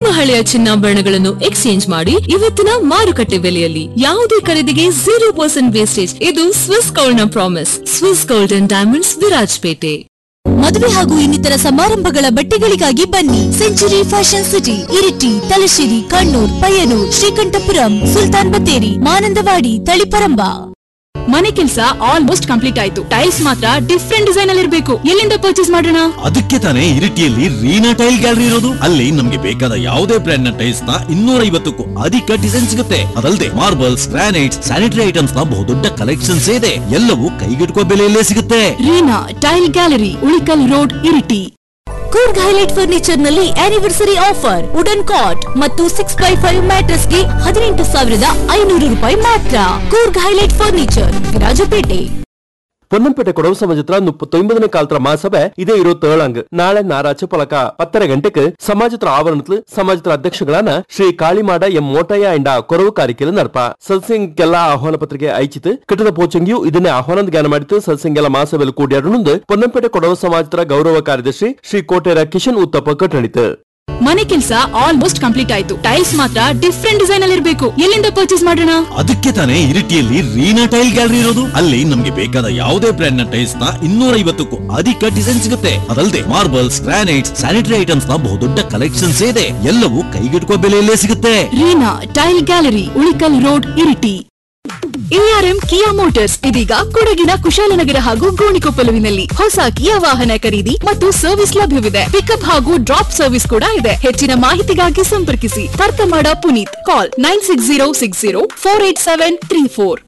ಹಳೆಯ ಚಿನ್ನಾಭರಣಗಳನ್ನು ಎಕ್ಸ್ಚೇಂಜ್ ಮಾಡಿ ಇವತ್ತಿನ ಮಾರುಕಟ್ಟೆ ಬೆಲೆಯಲ್ಲಿ ಯಾವುದೇ ಖರೀದಿಗೆ ಜೀರೋ ಪರ್ಸೆಂಟ್ ವೇಸ್ಟೇಜ್ ಇದು ಸ್ವಿಸ್ ಗೋಲ್ಡ್ ನ promise Swiss gold and diamonds Virajpet ಮದುವೆ ಹಾಗೂ ಇನ್ನಿತರ ಸಮಾರಂಭಗಳ ಬಟ್ಟೆಗಳಿಗಾಗಿ ಬನ್ನಿ century fashion city Iritty Thalassery Kannur Payyanur Sreekandapuram Sultan Bathery Mananthavady Taliparamba ಮನೆ ಕೆಲಸ ಆಲ್ಮೋಸ್ಟ್ ಕಂಪ್ಲೀಟ್ ಆಯ್ತು ಟೈಲ್ಸ್ ಮಾತ್ರ ಡಿಫ್ರೆಂಟ್ ಡಿಸೈನ್ ಅಲ್ಲಿ ಇರಬೇಕು ಎಲ್ಲಿಂದ ಪರ್ಚೇಸ್ ಮಾಡೋಣ ಅದಕ್ಕೆ ತಾನೇ ಇರಿಟಿಯಲ್ಲಿ ರೀನಾ ಟೈಲ್ ಗ್ಯಾಲರಿ ಇರೋದು ಅಲ್ಲಿ ನಮ್ಗೆ ಬೇಕಾದ ಯಾವುದೇ ಬ್ರ್ಯಾಂಡ್ ನ ಟೈಲ್ಸ್ ನ ಇನ್ನೂರ ಐವತ್ತಕ್ಕೂ ಅಧಿಕ ಡಿಸೈನ್ ಸಿಗುತ್ತೆ ಅದಲ್ಲದೆ ಮಾರ್ಬಲ್ಸ್ ಗ್ರಾನೈಟ್ಸ್ ಸ್ಯಾನಿಟರಿ ಐಟಮ್ಸ್ ನ ಬಹುದೊಡ್ಡ ಕಲೆಕ್ಷನ್ಸ್ ಇದೆ ಎಲ್ಲವೂ ಕೈಗೆಟುಕುವ ಬೆಲೆಯಲ್ಲೇ ಸಿಗುತ್ತೆ Reena tile gallery Ulikkal road Iritty Coorg highlight furniture ನಲ್ಲಿ ಆನಿವರ್ಸರಿ ಆಫರ್ ವುಡನ್ ಕಾಟ್ ಮತ್ತು ಸಿಕ್ಸ್ ಬೈ ಫೈವ್ ಮ್ಯಾಟ್ರಸ್ ಗೆ ಹದಿನೆಂಟು ಸಾವಿರದ ಐನೂರು ರೂಪಾಯಿ ಮಾತ್ರ ಕೂರ್ಗ್ ಹೈಲೈಟ್ ಫರ್ನಿಚರ್ ವಿರಾಜಪೇಟೆ പൊന്നംപേട്ട കുടവ് സമാജത്ര മുപ്പത്തൊമ്പതിനെ കാലത്ര മാസഭ ഇതേ ഇരുപത്തേഴാങ്ക് നാളെ ഞായറാഴ്ച പുലക പത്തര ഗಂಟೆಗೆ ಸಮಾಜತ್ರ ಆವರಣದಲ್ಲಿ ಸಮಾಜತ್ರ ಅಧ್ಯಕ್ಷಗಳಾನ ಶ್ರೀ ಕಾಳಿಮಾಡ ಎಂ ಮೋಟಯ್ಯ ಎಂಡ ಕೊರವು ಕಾರ್ಯಕ್ರಮ ನಡಪ ಸದಸ್ಯಂಗೆಲ್ಲ ಆಹ್ವಾನ ಪತ್ರಿಕೆ ಐಚಿತ್ ಕಟ್ಟದ ಪೋಚಂಗಿಯು ಇದನ್ನೇ ಆಹ್ವಾನ ಜ್ಞಾನ ಮಾಡಿತು ಸದಸ್ಯಂಗೆಲ್ಲ ಮಾಸವೆಲ್ಲ ಕೂಡಿಯಾಡನುಂದು ಪೊನ್ನಂಪೇಟೆ ಕೊಡವ ಸಮಾಜತ್ರ ಗೌರವ ಕಾರ್ಯದರ್ಶಿ ಶ್ರೀ ಕೋಟೆರ ಕಿಶನ್ ಉತ್ತಪ್ಪ ಕಟ್ಟಣಿತು ಮನೆ ಕೆಲಸ ಆಲ್ಮೋಸ್ಟ್ ಕಂಪ್ಲೀಟ್ ಆಯ್ತು ಟೈಲ್ಸ್ ಮಾತ್ರ ಡಿಫ್ರೆಂಟ್ ಡಿಸೈನ್ ಅಲ್ಲಿ ಇರಬೇಕು ಎಲ್ಲಿಂದ ಪರ್ಚೇಸ್ ಮಾಡೋಣ ಅದಕ್ಕೆ ತಾನೇ ಇರಿಟಿಯಲ್ಲಿ ರೀನಾ ಟೈಲ್ ಗ್ಯಾಲರಿ ಇರೋದು ಅಲ್ಲಿ ನಮ್ಗೆ ಬೇಕಾದ ಯಾವುದೇ ಬ್ರ್ಯಾಂಡ್ ನ ಟೈಲ್ಸ್ ನ ಇನ್ನೂರ ಐವತ್ತಕ್ಕೂ ಅಧಿಕ ಡಿಸೈನ್ ಸಿಗುತ್ತೆ ಅದಲ್ಲದೆ ಮಾರ್ಬಲ್ಸ್ ಗ್ರಾನೈಟ್ಸ್ ಸ್ಯಾನಿಟರಿ ಐಟಮ್ಸ್ ನ ಬಹುದೊಡ್ಡ ಕಲೆಕ್ಷನ್ಸ್ ಇದೆ ಎಲ್ಲವೂ ಕೈಗೆಟುಕುವ ಬೆಲೆಯಲ್ಲೇ ಸಿಗುತ್ತೆ Reena tile gallery Ulikkal road Iritty ARM Kia motors ಇದೀಗ ಕೊಡಗಿನ ಕುಶಾಲನಗರ ಹಾಗೂ ಗೋಣಿಕೊಪ್ಪಲುವಿನಲ್ಲಿ ಹೊಸ ಕಿಯಾ ವಾಹನ ಖರೀದಿ ಮತ್ತು ಸರ್ವಿಸ್ ಲಭ್ಯವಿದೆ ಪಿಕಪ್ ಹಾಗೂ ಡ್ರಾಪ್ ಸರ್ವಿಸ್ ಕೂಡ ಇದೆ ಹೆಚ್ಚಿನ ಮಾಹಿತಿಗಾಗಿ ಸಂಪರ್ಕಿಸಿ Tharkamada Puneeth call nine six zero six zero four eight seven three four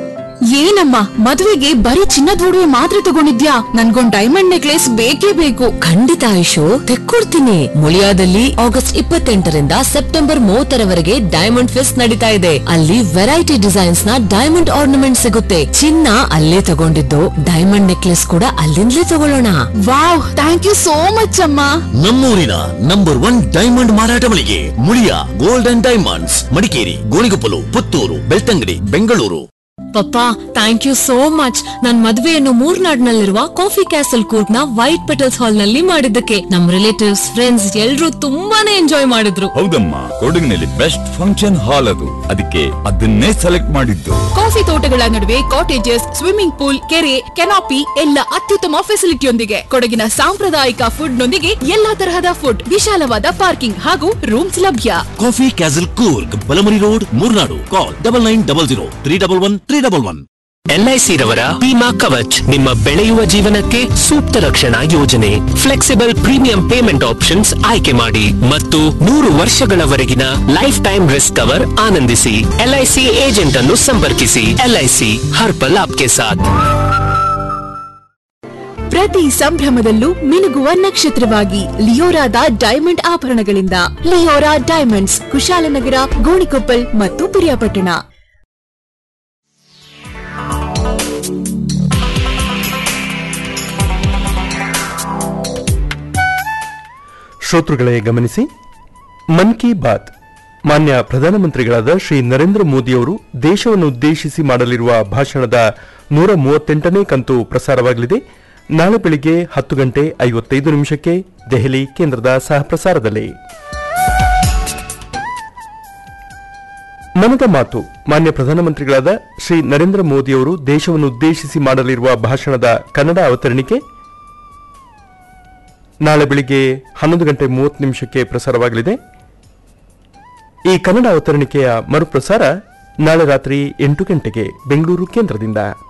ಏನಮ್ಮ ಮದುವೆಗೆ ಬರೀ ಚಿನ್ನದ ಒಡವೆ ಮಾತ್ರ ತಗೊಂಡಿದ್ಯಾ ನನ್ಗೊಂದ್ ಡೈಮಂಡ್ ನೆಕ್ಲೆಸ್ ಬೇಕೇ ಬೇಕು ಖಂಡಿತ ಆಯುಷು ತೆಕ್ಕೊಡ್ತೀನಿ ಮುಳಿಯಾದಲ್ಲಿ ಆಗಸ್ಟ್ ಇಪ್ಪತ್ತೆಂಟರಿಂದ ಸೆಪ್ಟೆಂಬರ್ ಮೂವತ್ತರವರೆಗೆ ಡೈಮಂಡ್ ಫೆಸ್ಟ್ ನಡೀತಾ ಇದೆ ಅಲ್ಲಿ ವೆರೈಟಿ ಡಿಸೈನ್ಸ್ ನ ಡೈಮಂಡ್ ಆರ್ನಮೆಂಟ್ ಸಿಗುತ್ತೆ ಚಿನ್ನ ಅಲ್ಲೇ ತಗೊಂಡಿದ್ದು ಡೈಮಂಡ್ ನೆಕ್ಲೆಸ್ ಕೂಡ ಅಲ್ಲಿಂದಲೇ ತಗೊಳ್ಳೋಣ wow thank you so much ಅಮ್ಮ ನಮ್ಮೂರಿನ ನಂಬರ್ ಒನ್ ಡೈಮಂಡ್ ಮಾರಾಟ ಮಳಿಗೆ Muliya gold and diamonds Madikeri Gonikoppal Puttur Belthangady Bengaluru ಪಪ್ಪಾ ಥ್ಯಾಂಕ್ ಯು ಸೋ ಮಚ್ ನನ್ ಮದುವೆಯನ್ನು ಮೂರ್ನಾಡ್ನಲ್ಲಿರುವ ಕಾಫಿ ಕ್ಯಾಸಲ್ ಕೂರ್ಗ್ ನ ವೈಟ್ ಪೆಟಲ್ಸ್ ಹಾಲ್ ನಲ್ಲಿ ಮಾಡಿದ್ದಕ್ಕೆ ನಮ್ ರಿಲೇಟಿವ್ಸ್ ಫ್ರೆಂಡ್ಸ್ ಎಲ್ರೂ ತುಂಬಾನೇ ಎಂಜಾಯ್ ಮಾಡಿದ್ರು ಹೌದಮ್ಮ ಕೊಡಗಿನಲ್ಲಿ ಬೆಸ್ಟ್ ಫಂಕ್ಷನ್ ಹಾಲ್ ಅದು ಅದಕ್ಕೆ ಅದನ್ನೇ ಸೆಲೆಕ್ಟ್ ಮಾಡಿದ್ದು ಕಾಫಿ ತೋಟಗಳ ನಡುವೆ ಕಾಟೇಜಸ್ ಸ್ವಿಮ್ಮಿಂಗ್ ಪೂಲ್ ಕೆರೆ ಕೆನಾಪಿ ಎಲ್ಲ ಅತ್ಯುತ್ತಮ ಫೆಸಿಲಿಟಿಯೊಂದಿಗೆ ಕೊಡಗಿನ ಸಾಂಪ್ರದಾಯಿಕ ಫುಡ್ ನೊಂದಿಗೆ ಎಲ್ಲಾ ತರಹದ ಫುಡ್ ವಿಶಾಲವಾದ ಪಾರ್ಕಿಂಗ್ ಹಾಗೂ ರೂಮ್ಸ್ ಲಭ್ಯ coffee castle Coorg Balamuri road Murnad call double nine double zero three double one three double one LIC ರವರ ಬಿಮಾ ಕವಚ್ ನಿಮ್ಮ ಬೆಳೆಯುವ ಜೀವನಕ್ಕೆ ಸೂಕ್ತ ರಕ್ಷಣಾ ಯೋಜನೆ ಫ್ಲೆಕ್ಸಿಬಲ್ ಪ್ರೀಮಿಯಂ ಪೇಮೆಂಟ್ ಆಪ್ಷನ್ಸ್ ಆಯ್ಕೆ ಮಾಡಿ ಮತ್ತು ನೂರು ವರ್ಷಗಳವರೆಗಿನ ಲೈಫ್ ಟೈಮ್ ರಿಸ್ಕ್ ಕವರ್ ಆನಂದಿಸಿ ಎಲ್ಐಸಿ ಏಜೆಂಟ್ ಅನ್ನು ಸಂಪರ್ಕಿಸಿ ಎಲ್ಐಸಿ ಹರ್ಪಲ್ ಆಪ್ಕೆ ಸಾಥ್ ಪ್ರತಿ ಸಂಭ್ರಮದಲ್ಲೂ ಮಿನುಗುವ ನಕ್ಷತ್ರವಾಗಿ ಲಿಯೋರಾದ ಡೈಮಂಡ್ ಆಭರಣಗಳಿಂದ ಲಿಯೋರಾ ಡೈಮಂಡ್ಸ್ ಕುಶಾಲನಗರ ಗೋಣಿಕೊಪ್ಪಲ್ ಮತ್ತು ಪಿರಿಯಾಪಟ್ಟಣ ಶ್ರೋತೃಗಳೇ ಗಮನಿಸಿ ಮನ್ ಕಿ ಬಾತ್ ಮಾನ್ಯ ಪ್ರಧಾನಮಂತ್ರಿಗಳಾದ ಶ್ರೀ ನರೇಂದ್ರ ಮೋದಿಯವರು ದೇಶವನ್ನು ಉದ್ದೇಶಿಸಿ ಮಾಡಲಿರುವ ಭಾಷಣದ ನೂರ ಮೂವತ್ತೆಂಟನೇ ಕಂತು ಪ್ರಸಾರವಾಗಲಿದೆ ನಾಳೆ ಬೆಳಿಗ್ಗೆ ಹತ್ತು ಗಂಟೆ ಐವತ್ತೈದು ನಿಮಿಷಕ್ಕೆ ದೆಹಲಿ ಕೇಂದ್ರದ ಸಹಪ್ರಸಾರದಲ್ಲಿ ಮನದ ಮಾತು ಮಾನ್ಯ ಪ್ರಧಾನಮಂತ್ರಿಗಳಾದ ಶ್ರೀ ನರೇಂದ್ರ ಮೋದಿಯವರು ದೇಶವನ್ನು ಉದ್ದೇಶಿಸಿ ಮಾಡಲಿರುವ ಭಾಷಣದ ಕನ್ನಡ ಅವತರಣಿಕೆ ನಾಳೆ ಬೆಳಿಗ್ಗೆ ಹನ್ನೊಂದು ಗಂಟೆ ಮೂವತ್ತು ನಿಮಿಷಕ್ಕೆ ಪ್ರಸಾರವಾಗಲಿದೆ ಈ ಕನ್ನಡ ಅವತರಣಿಕೆಯ ಮರುಪ್ರಸಾರ ನಾಳೆ ರಾತ್ರಿ ಎಂಟು ಗಂಟೆಗೆ ಬೆಂಗಳೂರು ಕೇಂದ್ರದಿಂದ